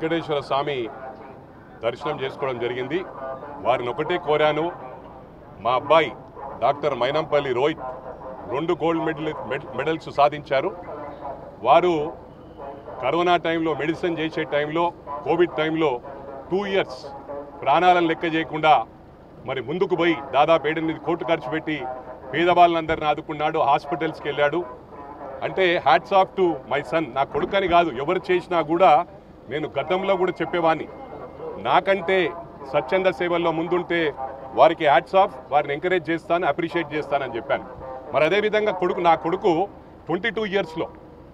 వెంకటేశ్వర స్వామి దర్శనం చేసుకోవడం జరిగింది వారిని ఒకటే కోరాను మా అబ్బాయి డాక్టర్ మైనంపల్లి రోహిత్ రెండు గోల్డ్ మెడల్ మెడ్- మెడల్స్ సాధించారు వారు కరోనా టైంలో మెడిసిన్ చేసే టైంలో కోవిడ్ టైంలో టూ ఇయర్స్ ప్రాణాలను లెక్క చేయకుండా మరి ముందుకు పోయి దాదాపు ఏడెనిమిది కోట్లు ఖర్చు పెట్టి పేదవాళ్ళందరిని ఆదుకున్నాడు హాస్పిటల్స్కి వెళ్ళాడు అంటే hats off to my son నా కొడుకని కాదు ఎవరు చేసినా కూడా నేను గతంలో కూడా చెప్పేవాడిని నాకంటే స్వచ్ఛంద సేవల్లో ముందుంటే వారికి హ్యాట్స్ ఆఫ్ వారిని ఎంకరేజ్ చేస్తాను అప్రిషియేట్ చేస్తానని చెప్పాను మరి అదేవిధంగా కొడుకు నా కొడుకు ట్వంటీ టూ ఇయర్స్లో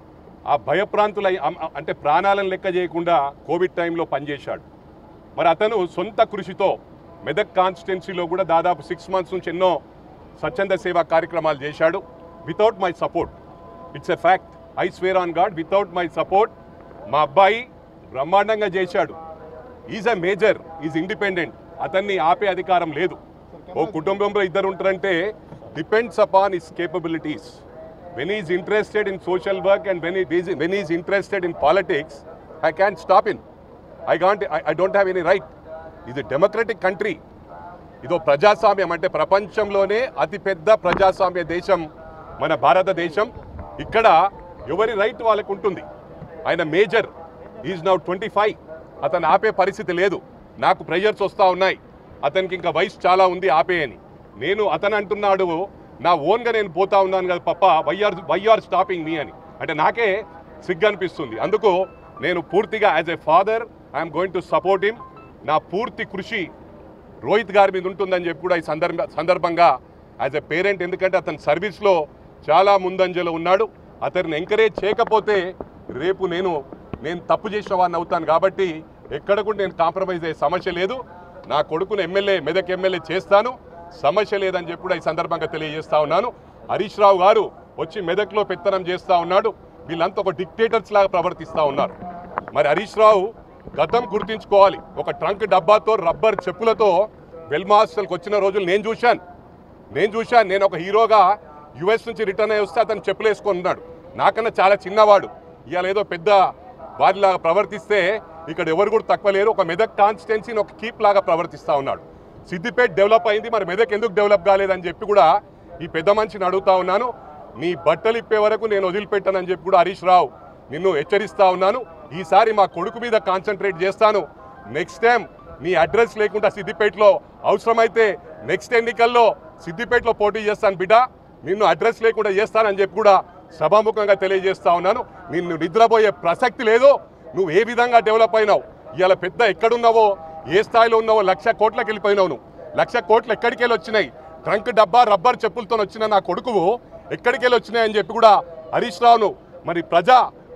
ఆ భయప్రాంతులై అం- అంటే ప్రాణాలను లెక్క చేయకుండా కోవిడ్ టైంలో పనిచేశాడు మరి అతను సొంత కృషితో మెదక్ కాన్స్టిట్యున్సీలో కూడా దాదాపు సిక్స్ మంత్స్ నుంచి ఎన్నో స్వచ్ఛంద సేవా కార్యక్రమాలు చేశాడు without my support it's a fact I swear on God without my support మా అబ్బాయి బ్రహ్మాండంగా చేశాడు is a major is independent అతన్ని ఆపే అధికారం లేదు ఓ కుటుంబంలో ఇద్దరు ఉంటారంటే depends upon his capabilities when is interested in social work and when is when is interested in politics I can stop in I can't I don't have any right ఇది democratic country ఇదో ప్రజాస్వామ్యం అంటే ప్రపంచంలోనే అతిపెద్ద ప్రజాస్వామ్య దేశం మన భారతదేశం ఇక్కడ ఎవరి రైట్ వాళ్ళకు ఉంటుంది ఆయన major is now twenty five అతను ఆపే పరిస్థితి లేదు నాకు ప్రెజర్స్ వస్తూ ఉన్నాయి అతనికి ఇంకా వయసు చాలా ఉంది ఆపేయని నేను అతను అంటున్నాడు నా ఓన్గా నేను పోతా ఉన్నాను కదా పప్ప వైఆర్ వైఆర్ స్టాపింగ్ మీ అని అంటే నాకే సిగ్గు అనిపిస్తుంది అందుకు నేను పూర్తిగా as a father I'm going to support him నా పూర్తి కృషి రోహిత్ గారి మీద ఉంటుందని చెప్పి కూడా ఈ సందర్భ సందర్భంగా యాజ్ ఎ పేరెంట్ ఎందుకంటే అతని సర్వీస్లో చాలా ముందంజలో ఉన్నాడు అతన్ని ఎంకరేజ్ చేయకపోతే రేపు నేను నేను తప్పు చేసిన వాడిని అవుతాను కాబట్టి ఎక్కడ కూడా నేను కాంప్రమైజ్ అయ్యే సమస్య లేదు నా కొడుకును ఎమ్మెల్యే మెదక్ ఎమ్మెల్యే చేస్తాను సమస్య లేదని చెప్పి కూడా ఈ సందర్భంగా తెలియజేస్తా ఉన్నాను హరీష్ రావు గారు వచ్చి మెదక్లో పెత్తనం చేస్తా ఉన్నాడు వీళ్ళంతా ఒక డిక్టేటర్స్ లాగా ప్రవర్తిస్తూ ఉన్నారు మరి హరీష్ రావు గతం గుర్తించుకోవాలి ఒక ట్రంక్ డబ్బాతో రబ్బర్ చెప్పులతో వెల్మా హాస్టల్కి వచ్చిన రోజులు నేను చూశాను నేను చూశాను నేను ఒక హీరోగా యుఎస్ నుంచి రిటర్న్ అయ్యి వస్తే అతను చెప్పులు వేసుకొని ఉన్నాడు నాకన్నా చాలా చిన్నవాడు ఇవాళ ఏదో పెద్ద వారిలాగా ప్రవర్తిస్తే ఇక్కడ ఎవరు కూడా తక్కువ లేరు ఒక మెదక్ కాన్స్టిట్యున్సీని ఒక కీప్ లాగా ప్రవర్తిస్తూ ఉన్నాడు సిద్దిపేట డెవలప్ అయింది మరి మెదక్ ఎందుకు డెవలప్ కాలేదని చెప్పి కూడా ఈ పెద్ద మనిషిని అడుగుతా ఉన్నాను నీ బట్టలు ఇప్పే వరకు నేను వదిలిపెట్టానని చెప్పి కూడా హరీష్ రావు నిన్ను హెచ్చరిస్తా ఉన్నాను ఈసారి మా కొడుకు మీద కాన్సన్ట్రేట్ చేస్తాను నెక్స్ట్ టైం నీ అడ్రస్ లేకుండా సిద్దిపేటలో అవసరమైతే నెక్స్ట్ ఎన్నికల్లో సిద్దిపేటలో పోటీ చేస్తాను బిడ్డ నిన్ను అడ్రస్ లేకుండా చేస్తానని చెప్పి కూడా సభాముఖంగా తెలియజేస్తా ఉన్నాను నిన్ను నిద్రపోయే ప్రసక్తి లేదు నువ్వు ఏ విధంగా డెవలప్ అయినావు ఇవాళ పెద్ద ఎక్కడున్నావో ఏ స్థాయిలో ఉన్నావో లక్ష కోట్లకి వెళ్ళిపోయినావు నువ్వు లక్ష కోట్లు ఎక్కడికి వెళ్ళి వచ్చినాయి ట్రంక్ డబ్బా రబ్బర్ చెప్పులతో వచ్చిన నా కొడుకువు ఎక్కడికి వెళ్ళి వచ్చినాయని చెప్పి కూడా హరీష్ రావును మరి ప్రజా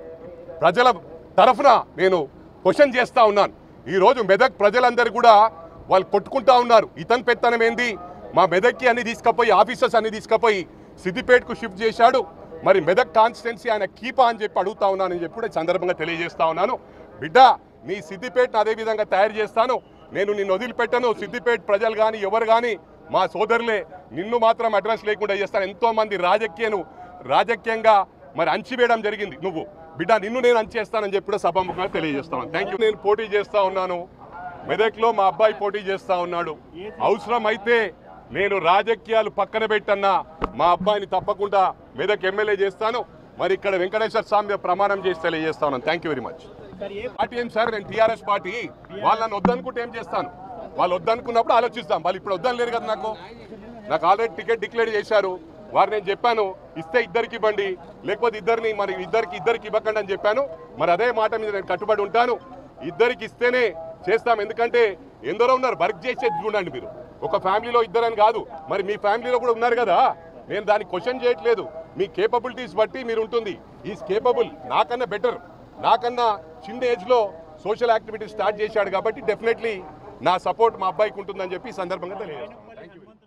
ప్రజల తరఫున నేను క్వశ్చన్ చేస్తా ఉన్నాను ఈరోజు మెదక్ ప్రజలందరూ కూడా వాళ్ళు కొట్టుకుంటా ఉన్నారు ఇతని పెత్తనం ఏంది మా మెదక్కి అన్ని తీసుకుపోయి ఆఫీసర్స్ అన్ని తీసుకుపోయి సిద్దిపేటకు షిఫ్ట్ చేశాడు మరి మెదక్ కాన్స్టిట్యున్సీ ఆయన కీపా అని చెప్పి అడుగుతా ఉన్నానని చెప్పి కూడా ఈ సందర్భంగా తెలియజేస్తా ఉన్నాను బిడ్డ నీ సిద్దిపేటను అదే విధంగా తయారు చేస్తాను నేను నిన్ను వదిలిపెట్టను సిద్దిపేట ప్రజలు కానీ ఎవరు కానీ మా సోదరులే నిన్ను మాత్రం అడ్రస్ లేకుండా చేస్తాను ఎంతో మంది రాజకీయను రాజకీయంగా మరి అంచివేయడం జరిగింది నువ్వు బిడ్డ నిన్ను నేను అంచేస్తానని చెప్పి కూడా సభాముఖంగా తెలియజేస్తాను థ్యాంక్ యూ నేను పోటీ చేస్తా ఉన్నాను మెదక్లో మా అబ్బాయి పోటీ చేస్తా ఉన్నాడు అవసరం అయితే నేను రాజకీయాలు పక్కన పెట్టన్నా మా అబ్బాయిని తప్పకుండా మెదక్ ఎమ్మెల్యే చేస్తాను మరి ఇక్కడ వెంకటేశ్వర స్వామి మీద ప్రమాణం చేసి తెలియజేస్తా ఉన్నాను thank you very much party ఏం సార్ నేను టీఆర్ఎస్ పార్టీ వాళ్ళని వద్దనుకుంటే ఏం చేస్తాను వాళ్ళు వద్దనుకున్నప్పుడు ఆలోచిస్తాం వాళ్ళు ఇప్పుడు వద్దని లేరు కదా నాకు నాకు ఆల్రెడీ టికెట్ డిక్లేర్ చేశారు వారు నేను చెప్పాను ఇస్తే ఇద్దరికి ఇవ్వండి లేకపోతే ఇద్దరిని మరి ఇద్దరికి ఇద్దరికి ఇవ్వకండి అని చెప్పాను మరి అదే మాట మీద నేను కట్టుబడి ఉంటాను ఇద్దరికి ఇస్తేనే చేస్తాం ఎందుకంటే ఎందరో ఉన్నారు వర్క్ చేసేది చూడండి మీరు ఒక ఫ్యామిలీలో ఇద్దరని కాదు మరి మీ ఫ్యామిలీలో కూడా ఉన్నారు కదా నేను దాన్ని క్వశ్చన్ చేయట్లేదు మీ కేపబిలిటీస్ బట్టి మీరు ఉంటుంది ఈజ్ కేపబుల్ నాకన్నా బెటర్ నాకన్నా చిన్న ఏజ్లో సోషల్ యాక్టివిటీ స్టార్ట్ చేశాడు కాబట్టి డెఫినెట్లీ నా సపోర్ట్ మా అబ్బాయికి ఉంటుందని చెప్పి ఈ సందర్భంగా తెలియజేస్తాను థ్యాంక్ యూ